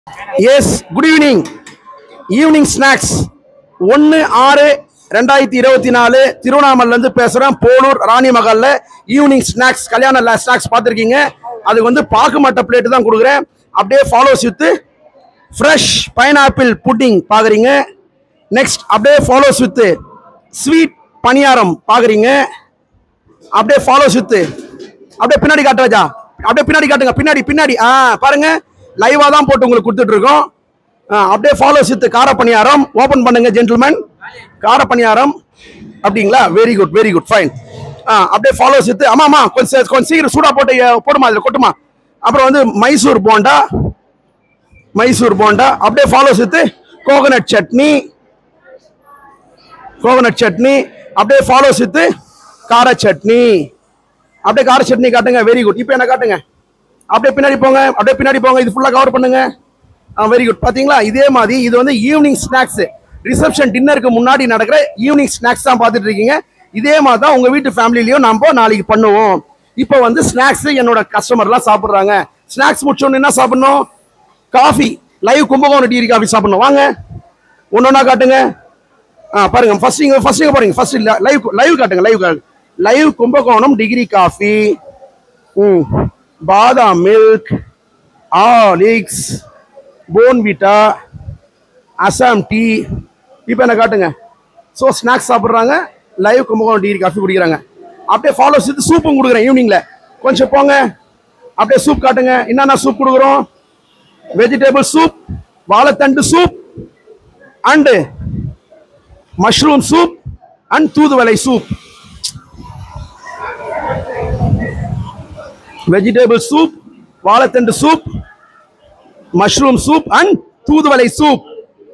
S good evening evening snacks ஒன்று ஆறு ரெண்டாயிரத்தி இருபத்தி நாலு திருவண்ணாமலேருந்து பேசுகிறேன் போலூர் ராணிமகல்ல ஈவினிங் ஸ்நாக்ஸ் கல்யாண ஸ்நாக்ஸ் பார்த்துருக்கீங்க அதுக்கு வந்து பாக்கு மட்ட பிளேட்டு தான் கொடுக்குறேன் அப்படியே follows with fresh pineapple pudding பார்க்குறீங்க நெக்ஸ்ட் அப்படியே ஃபாலோஸ் வித்து ஸ்வீட் பணியாரம் பார்க்குறீங்க அப்படியே ஃபாலோஸ் வித்து அப்படியே பின்னாடி காட்டு ராஜா அப்படியே பின்னாடி காட்டுங்க பின்னாடி பின்னாடி ஆ பாருங்க லைவா தான் போட்டு உங்களுக்கு கொடுத்துட்டு இருக்கோம் ஆ, அப்படியே ஃபாலோஸ் வித் கார பணியாரம் ஓபன் பண்ணுங்க ஜென்டில்மேன் கார பணியாரம் அப்படிங்களா very good very good fine ஆ அப்படியே ஃபாலோஸ் வித் ஆமா ஆமா கொஞ்சம் கொஞ்சம் சீக்கிரம் சூடா போட்டு அஹ், போடுமா அதில் கொட்டுமா அப்புறம் வந்து மைசூர் போண்டா மைசூர் போண்டா அப்படியே follows with coconut chutney coconut chutney அப்படியே ஃபாலோஸ் வித் கார சட்னி அப்படியே கார சட்னி காட்டுங்க வெரி குட் இப்போ என்ன காட்டுங்க அப்படியே பின்னாடி போங்க அப்படியே பின்னாடி போங்க இது ஃபுல்லாக கவர் பண்ணுங்க வெரி குட் பாத்தீங்களா இதே மாதிரி இது வந்து ஈவினிங் ஸ்நாக்ஸ் ரிசப்ஷன் டின்னருக்கு முன்னாடி நடக்கிற ஈவினிங் ஸ்நாக்ஸ் தான் பார்த்துட்டு இருக்கீங்க இதே மாதிரி தான் உங்க வீட்டு ஃபேமிலிலையும் நம்ம நாளைக்கு பண்ணுவோம் இப்போ வந்து ஸ்நாக்ஸ் என்னோட கஸ்டமர்லாம் சாப்பிட்றாங்க ஸ்நாக்ஸ் முடிச்சோன்னு என்ன சாப்பிடணும் coffee live Kumbakonam degree coffee சாப்பிடணும் வாங்க ஒன்னொன்னா காட்டுங்க ஆ பாருங்க ஃபர்ஸ்ட் நீங்க ஃபர்ஸ்ட் நீங்க பாருங்க ஃபர்ஸ்ட் லைவ் லைவ் காட்டுங்க லைவ் காட்டுங்க லைவ் கும்பகோணம் டிகிரி காஃபி ம் badam milk Horlicks Bournvita Assam tea இப்போ என்ன காட்டுங்க ஸோ ஸ்நாக்ஸ் சாப்பிட்றாங்க லைவ் கும்பகோணம் டிகிரி காஃபி குடிக்கிறாங்க அப்படியே ஃபாலோ செய்து சூப்பும் கொடுக்குறேன் ஈவினிங்ல கொஞ்சம் போங்க அப்படியே சூப் காட்டுங்க என்னென்ன சூப் கொடுக்குறோம் வெஜிடபிள் சூப் வாழைத்தண்டு soup and mushroom soup and தூதுவளை சூப் வெஜிடபிள் சூப் வாழைத்தண்டு சூப் மஷ்ரூம் சூப் அண்ட் தூதுவளை சூப்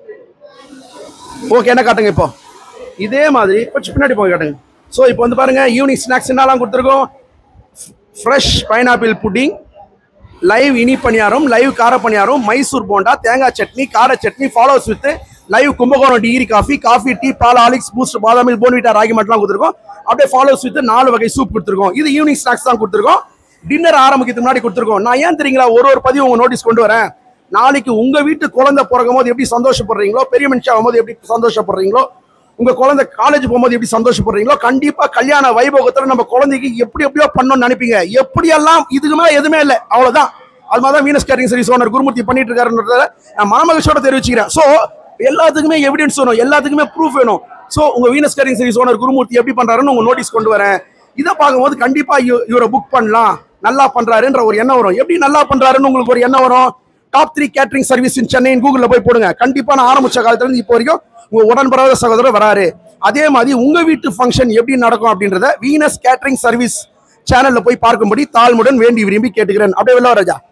ஓகே என்ன காட்டுங்க இப்போ இதே மாதிரி கொஞ்சம் பின்னாடி போய் காட்டுங்க ஸோ இப்போ வந்து பாருங்க ஈவினிங் ஸ்நாக்ஸ் என்னலாம் கொடுத்துருக்கோம் ஃப்ரெஷ் பைனாப்பிள் புட்டிங் லைவ் இனி பணியாரம் லைவ் கார பணியாரம் மைசூர் போண்டா தேங்காய் சட்னி கார chutney follows with live Kumbakonam degree coffee coffee tea பால் ஆலிக்ஸ் பூஸ்ட் பாதாமில் போன்விட்டா ராகி மட்டும் கொடுத்துருக்கோம் அப்படியே ஃபாலோஸ் வித் நாலு வகை சூப் கொடுத்துருக்கோம் இது ஈவினிங் ஸ்நாக்ஸ் தான் கொடுத்துருக்கோம் டின்னர் ஆரம்பிக்கிறதுக்கு முன்னாடி கொடுத்துருக்கோம் நான் ஏன் தெரியுங்களா ஒரு ஒரு பதிவு உங்க நோட்டீஸ் கொண்டு வரேன் நாளைக்கு உங்க வீட்டு குழந்தை பிறக்கும் போது எப்படி சந்தோஷப்படுறீங்களோ பெரிய மனுஷன் ஆகும்போது எப்படி சந்தோஷப்படுறீங்களோ உங்க குழந்தை காலேஜ் போகும்போது எப்படி சந்தோஷப்படுறீங்களோ கண்டிப்பா கல்யாண வைபோகத்துல நம்ம குழந்தைக்கு எப்படி எப்படியோ பண்ணணும்னு நினைப்பீங்க எப்படியெல்லாம் இதுக்கு மேல எதுவுமே இல்லை அவ்வளவுதான் அது மாதிரி தான் Venus catering service owner Gurumurthy பண்ணிட்டு இருக்காருன்றத நான் மனமகிழ்ச்சியோட தெரிவிச்சுக்கிறேன் ஸோ எல்லாத்துக்குமே எவிடன்ஸ் வேணும் எல்லாத்துக்குமே ப்ரூஃப் வேணும் ஸோ உங்க Venus catering service owner Gurumurthy எப்படி பண்றாருன்னு உங்க நோட்டீஸ் கொண்டு வரேன் இதை பார்க்கும்போது கண்டிப்பா இவ- இவரை புக் பண்ணலாம் நல்லா பண்றாருன்ற ஒரு எண்ணம் வரும் எப்படி நல்லா பண்றாருன்னு உங்களுக்கு ஒரு எண்ணம் வரும் top three catering service in Chennai கூகுள்ல போய் போடுங்க கண்டிப்பா நான் ஆரம்பிச்ச காலத்துல இருந்து இப்போ வரைக்கும் உங்க உடன்படாத சகோதரர் வராரு அதே மாதிரி உங்க வீட்டு ஃபங்க்ஷன் எப்படி நடக்கும் அப்படின்றத வீனஸ் கேட்டரிங் சர்வீஸ் சேனல்ல போய் பார்க்கும்படி தாழ்முடன் வேண்டி விரும்பி கேட்டுக்கிறேன் அப்படியே வெளில வா ராஜா